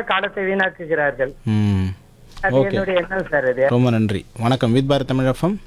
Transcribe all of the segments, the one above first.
காலத்தை வீணாக்குகிறார்கள் ம் அது ஓகே என்னுடைய எண்ணம் சார் இது ரொம்ப நன்றி வணக்கம் வித் பாரத் தமிழ் எஃப்எம்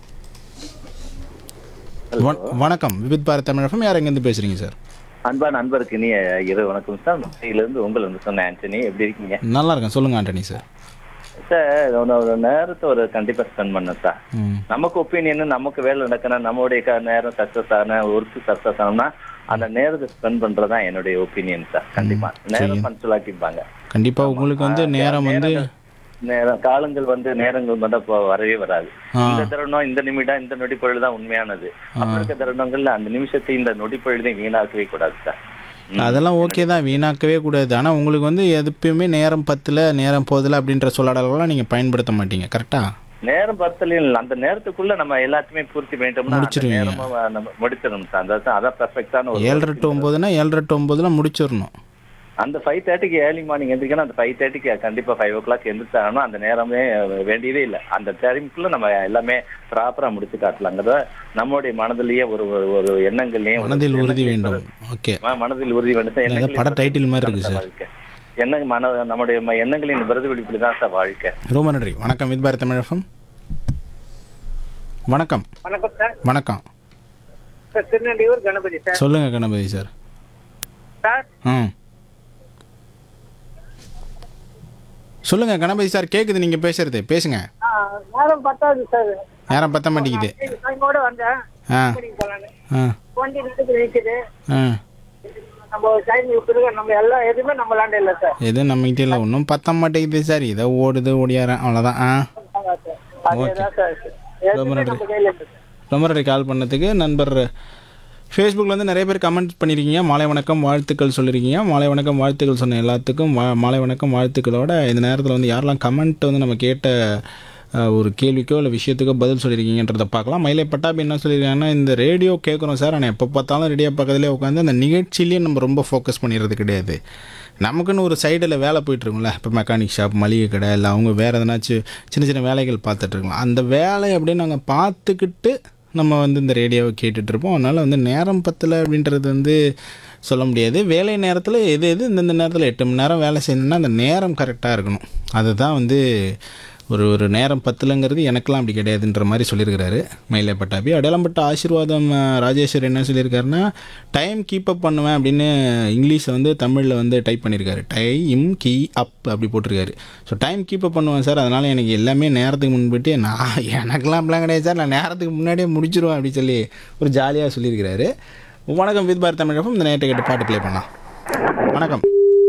வணக்கம் வித் பாரத் தமிழ் எஃப்எம் யார் எங்கேருந்து பேசுறீங்க சார் அன்பான நண்பருக்கு இனிய இரவு வணக்கம் சார் மதுரையிலிருந்து உங்கள் வந்து சொன்ன ஆண்டனி எப்படி இருக்கீங்க நல்லா இருக்கேன் சொல்லுங்க ஆண்டனி சார் சார் ஒரு ஒரு நேரத்தை ஒரு கண்டிப்பா ஸ்பெண்ட் பண்ணேன் சார் ம் நமக்கு ஒப்பீனியன் நமக்கு வேலை நடக்கணும் நம்மளுடைய க- நேரம் சக்சஸ் ஆன ஒர்க் சக்சஸ் ஆனோம்னா அந்த நேரத்தை ஸ்பெண்ட் பண்றதுதான் என்னுடைய ஒப்பீனியன் சார் கண்டிப்பா நேரம் பஞ்சுலாக்கிப்பாங்க கண்டிப்பாக உங்களுக்கு வந்து நேரம் வந்து நேரம் காலங்கள் வந்து நேரங்கள் வந்து அப்போ வரவே வராது ஆ. இந்த தருணம் இந்த நிமிடம் இந்த நொடி பொழுது தான் உண்மையானது அப்ப இருக்க தருணங்கள்ல அந்த நிமிஷத்தை இந்த நொடி பொழுதையும் வீணாக்கவே கூடாது சார் அதெல்லாம் ஓகே தான் வீணாக்கவே கூடாது ஆனால் உங்களுக்கு வந்து எப்பயுமே நேரம் பத்தில் நேரம் போதில் அப்படின்ற சொல்லாடலாம் நீங்கள் பயன்படுத்த மாட்டீங்க கரெக்டாக நேரம் பத்தலையும் இல்ல அந்த நேரத்துக்குள்ள நம்ம எல்லாத்தையுமே பூர்த்தி பண்ணிட்டோம்னா அந்த முடிச்சிருவீங்க. நேரமா வ- நம்ம முடிச்சிடணும் சார் அந்த அதான் பெர்ஃபெக்டான ஒரு ஏழரை டு ஒம்போதுனா ஏழரை டு ஒம்போதில் முடிச்சிடணும் அந்த ஃபைவ் தேர்ட்டிக்கு ஏர்லி மார்னிங் எந்திரிக்கணும் அந்த ஃபைவ் தேர்ட்டிக்கு கண்டிப்பா ஃபைவ் ஓ கிளாக் எந்திரிச்சாகணும் அந்த நேரமே வேண்டியதே இல்லை அந்த டைமுக்குள்ள நம்ம எல்லாமே ப்ராப்பரா முடிச்சு காட்டலாங்கிறத நம்மளுடைய மனதிலேயே ஒரு ஒரு- ஒரு எண்ணங்கள்லயும் ஒரு மனதில் உறுதி எண்ணங்களை வேண்டும் ஓகே ம- மனதில் உறுதி வேண்டும் சார். ஏதோ எண்ணங்களின் பட டைட்டில் மாதிரி இருக்கு சார் வாழ்க்கை என்ன மன நம்முடைய ம- எண்ணங்களின் பிரதிபலிப்பு தான் சார் வாழ்க்கை ரொம்ப நன்றி வணக்கம் வித் பாரத் தமிழ் எஃப்எம் வணக்கம் வணக்கம் சார் வணக்கம் சார் திருநெல்வேலூர் கணபதி சார் சொல்லுங்க கணபதி சார் சார் ம் சொல்லுங்க கணபதி சார் கேக்குது நீங்க பேசுறது பேசுங்க ஆ, நேரம் பத்தாது சார் நேரம் பத்த மாட்டேங்குது டைமோட வந்தேன் ஆ மீட்டிங் போலான்னு ஆ வண்டி நின்று நிற்குது ஆ நம்ம டைம் இப்படி நம்ம எல்லாம் எதுவுமே நம்மளாண்ட இல்லை சார் எதுவும் நம்மகிட்ட இல்லை ஒன்றும் பத்த மாட்டேங்குது சார் ஏதோ ஓடுது ஓடியாரேன் அவ்வளோதான் ஆ ஆமா சார் அதேதான் சார் எதுவுமே நன்றி. நம்ம கையில் இல்லை சார் ரொம்ப நன்றி கால் பண்ணதுக்கு நண்பர் ஃபேஸ்புக்கில் வந்து நிறைய பேர் கமெண்ட் பண்ணியிருக்கீங்க மாலை வணக்கம் வாழ்த்துக்கள் சொல்லியிருக்கீங்க மாலை வணக்கம் வாழ்த்துக்கள் சொன்ன எல்லாத்துக்கும் வா மாலை வணக்கம் வாழ்த்துக்களோட இந்த நேரத்தில் வந்து யாரெல்லாம் கமெண்ட் வந்து நம்ம கேட்ட அஹ், ஒரு கேள்விக்கோ இல்லை விஷயத்துக்கோ பதில் சொல்லியிருக்கீங்கன்றதை பார்க்கலாம் மயிலை பட்டாபி என்ன சொல்லியிருக்காங்கன்னா இந்த ரேடியோ கேட்குறோம் சார் ஆனால் எப்போ பார்த்தாலும் ரேடியோ பக்கத்துலேயே உட்காந்து அந்த நிகழ்ச்சியிலேயே நம்ம ரொம்ப ஃபோக்கஸ் பண்ணிடுறது கிடையாது நமக்குன்னு ஒரு சைடில் வேலை போயிட்டுருக்கும்ல இப்போ மெக்கானிக் ஷாப் மளிகை கடை இல்லை அவங்க வேறு எதனாச்சும் சின்ன சின்ன வேலைகள் பார்த்துட்ருக்கலாம் அந்த வேலையை அப்படியே நாங்கள் பார்த்துக்கிட்டு நம்ம வந்து இந்த ரேடியோவை கேட்டுட்டு இருப்போம் அதனால் வந்து நேரம் பத்தலை அப்படின்றது வந்து சொல்ல முடியாது வேலை நேரத்தில் எது எது இந்தந்த நேரத்தில் எட்டு மணி நேரம் வேலை செய்யணும்னா அந்த நேரம் கரெக்டாக இருக்கணும் அதுதான் வந்து ஒரு ஒரு நேரம் பத்தலைங்கிறது எனக்கெல்லாம் அப்படி கிடையாதுன்ற மாதிரி சொல்லியிருக்கிறாரு மயிலை பட்டாபி அடையாளம்பட்ட ஆசீர்வாதம் அஹ், ராஜேஸ்வர் என்ன சொல்லியிருக்காருன்னா டைம் கீப் அப் பண்ணுவேன் அப்படின்னு இங்கிலீஷில் வந்து தமிழில் வந்து டைப் பண்ணியிருக்காரு டைம் கீ அப் அப்படி போட்டிருக்காரு ஸோ டைம் கீப் அப் பண்ணுவேன் சார் அதனால் எனக்கு எல்லாமே நேரத்துக்கு முன்பிட்டு நான் எனக்கெல்லாம் அப்படிலாம் கிடையாது சார் நான் நேரத்துக்கு முன்னாடியே முடிச்சிருவேன் அப்படின்னு சொல்லி ஒரு ஜாலியாக சொல்லியிருக்கிறாரு வணக்கம் வித் பாரத் தமிழகம் இந்த நேரத்தை கேட்டு பாட்டு ப்ளே பண்ணலாம் வணக்கம்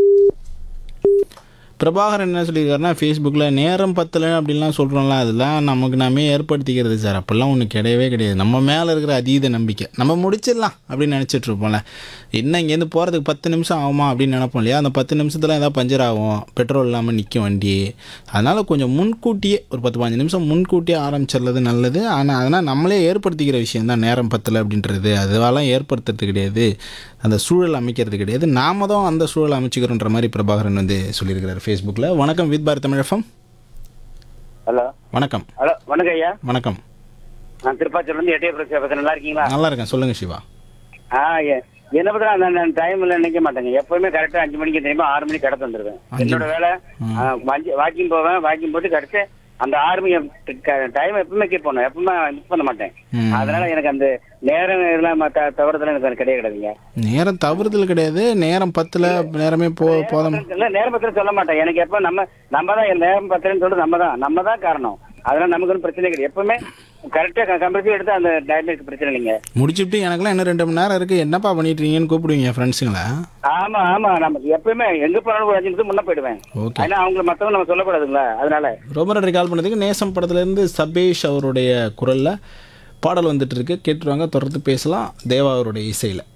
பிரபாகரன் என்ன சொல்லியிருக்காருன்னா ஃபேஸ்புக்கில் நேரம் பத்தலை அப்படின்லாம் சொல்கிறோம்ல அதெல்லாம் நமக்கு நாமே ஏற்படுத்திக்கிறது சார் அப்படிலாம் ஒன்று கிடையவே கிடையாது நம்ம மேலே இருக்கிற அதீத நம்பிக்கை நம்ம முடிச்சிடலாம் அப்படின்னு நினச்சிட்டு இருப்போம்ல என்ன இங்கேருந்து போகிறதுக்கு பத்து நிமிஷம் ஆகுமா அப்படின்னு நினைப்போம் இல்லையா அந்த பத்து நிமிஷத்தில் ஏதாவது பஞ்சர் ஆகும் பெட்ரோல் இல்லாமல் நிற்கும் வண்டி அதனால் கொஞ்சம் முன்கூட்டியே ஒரு பத்து பதினஞ்சு நிமிஷம் முன்கூட்டியே ஆரம்பிச்சிடுறது நல்லது ஆனால் அதனால் நம்மளே ஏற்படுத்திக்கிற விஷயம் தான் நேரம் பத்தலை அப்படின்றது அதுவெல்லாம் ஏற்படுத்துறது கிடையாது அந்த சூழல் அமைக்கிறது கிடையாது நாம தான் அந்த சூழல் அமைச்சிக்கிறோன்ற மாதிரி பிரபாகரன் வந்து சொல்லியிருக்கிறார் ஃபேஸ்புக்கில் வணக்கம் வித் பாரத் தமிழகம் ஹலோ வணக்கம் ஹலோ வணக்கம் ஐயா வணக்கம் நான் திருப்பாச்சூர்ல இருந்து எட்டே பிரச்சனை பேசுறேன் நல்லா இருக்கீங்களா நல்லா இருக்கேன் சொல்லுங்கள் சிவா ஆ ஏ- என்ன பத்திரம் அந்த நான் டைம்ல நினைக்க மாட்டேங்க எப்பவுமே கரெக்டா அஞ்சு மணிக்கு தெரியுமா ஆறு மணிக்கு கடை வந்துருவேன் என்னோட வேலை வாக்கிங் போவேன் வாக்கிங் போட்டு கடைசி அந்த ஆறு மணி டைம் எப்பவுமே கீப் பண்ணுவேன் எப்பவுமே மிஸ் பண்ண மாட்டேன் ம். அதனால எனக்கு அந்த நேரம் இதெல்லாம் மத்த தவறுதெல்லாம் எனக்கு கிடையாது கிடையாதுங்க நேரம் தவறுதல் கிடையாது நேரம் பத்தில் நேரமே போ போதும் இல்ல நேரம் பத்திரம் சொல்ல மாட்டேன் எனக்கு எப்ப நம்ம நம்ம தான் என் நேரம் பத்திரம்னு சொல்றது நம்ம தான் நம்ம தான் காரணம் அதனால நமக்கு ஒன்றும் பிரச்சனை கிடையாது எப்பவுமே கரெக்டா கம்பல்சரி எடுத்து அந்த டைம் பிரச்சனை இல்லைங்க முடிச்சுட்டு எனக்குலாம் இன்னும் ரெண்டு மணி நேரம் இருக்குது என்னப்பா பண்ணிட்டு இருக்கீங்கன்னு கூப்பிடுவீங்க ஃப்ரெண்ட்ஸுங்களா ஆமா ஆமா நமக்கு எப்பயுமே எங்க போனாலும் ஒரு அஞ்சு நிமிஷம் முன்ன போயிடுவேன் ஓகே ஏன்னா அவங்க மத்தவங்க நம்ம சொல்லக்கூடாதுங்களா அதனால ரொம்ப நன்றி கால் பண்ணதுக்கு நேசம் படத்துலேருந்து சபேஷ் அவருடைய குரலில் பாடல் வந்துட்டு இருக்கு கேட்டுருவாங்க தொடர்ந்து பேசலாம் தேவா அவருடைய இசையில்